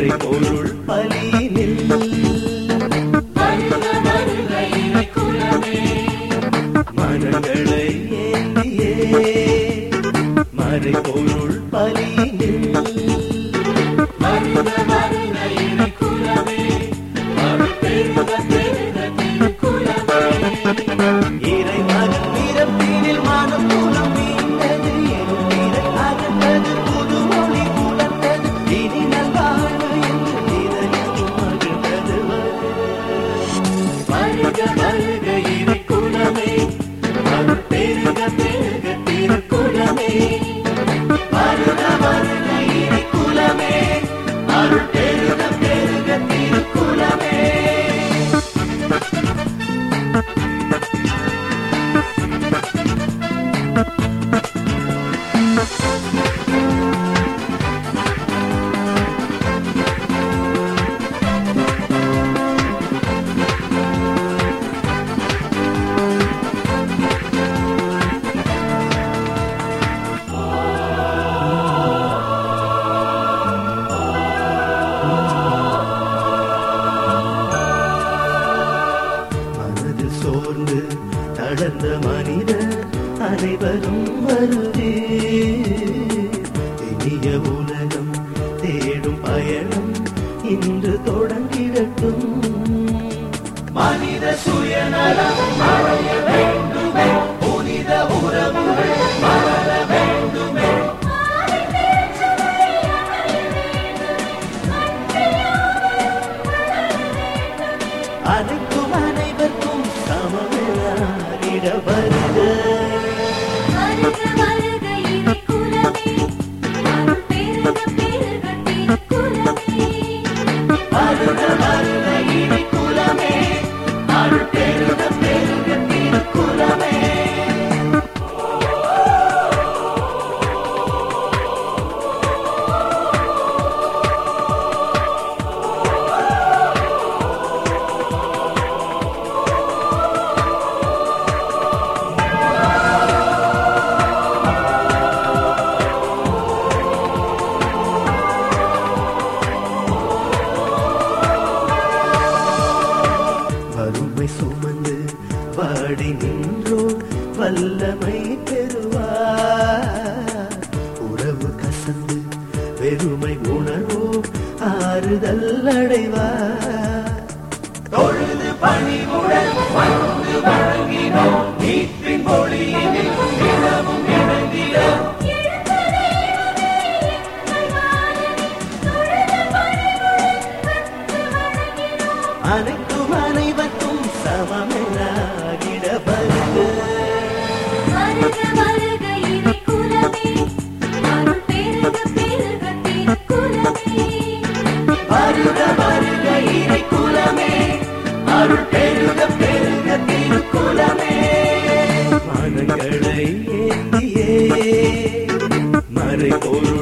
மறை பொருள் பலியினில் மனங்களை ஏந்தியே மறை பொருள் பலியினில் இறைமகன் பிறப்பினில் மனம் குலம் மீண்டது இருப்பிட அகன்றது புது மொழி புலர்ந்தது இனி நல்வாழ்வு என்று இதயம் மகிழ்ந்தது வருக வருக இறை குலமே அருள் பெருக பெருக திருக்குலமே வருக வருக இறை குலமே அருள் பெருக பெருக திருக்குலமே மனது சோர்ந்து தளர்ந்த மனிதர் அனைவரும் வருவே இனிய உலகம் தேடும் பயணம் இன்று தொடங்கிடட்டும் மனித சுயநலம் மறைய வேண்டுமே புனித உறவுகள் மலர வேண்டுமே அனைத்தும் அனைவருக்கும் சமமிட வருக வருக வருக இறை குலமே அருள் பெருக பெருக திருக்குலமே வருக வருக இறை குலமே அருள் பெருக பெருக திருக்குலமே வறுமை சுமந்து வாடி நின்றோ வல்லமை பெறுவார் உறவு கசந்து வெறுமை உணர்வோ ஆறுதல் அடைவார் தொழுது பணிவுடன் வந்து வழங்கினோம் நீட்டின் மொழியினில் நிலவும் இணைந்திடும் அனைத்தும் அனைவருக்கும் சமமெல்லாகிட வருக வருக வருக இறை குலமே அருள் பெருக பெருக திருக்குலமே வருக வருக இறை குலமே அருள் பெருக பெருக திருக்குலமே மனங்களை ஏந்தியே மறை பொருள்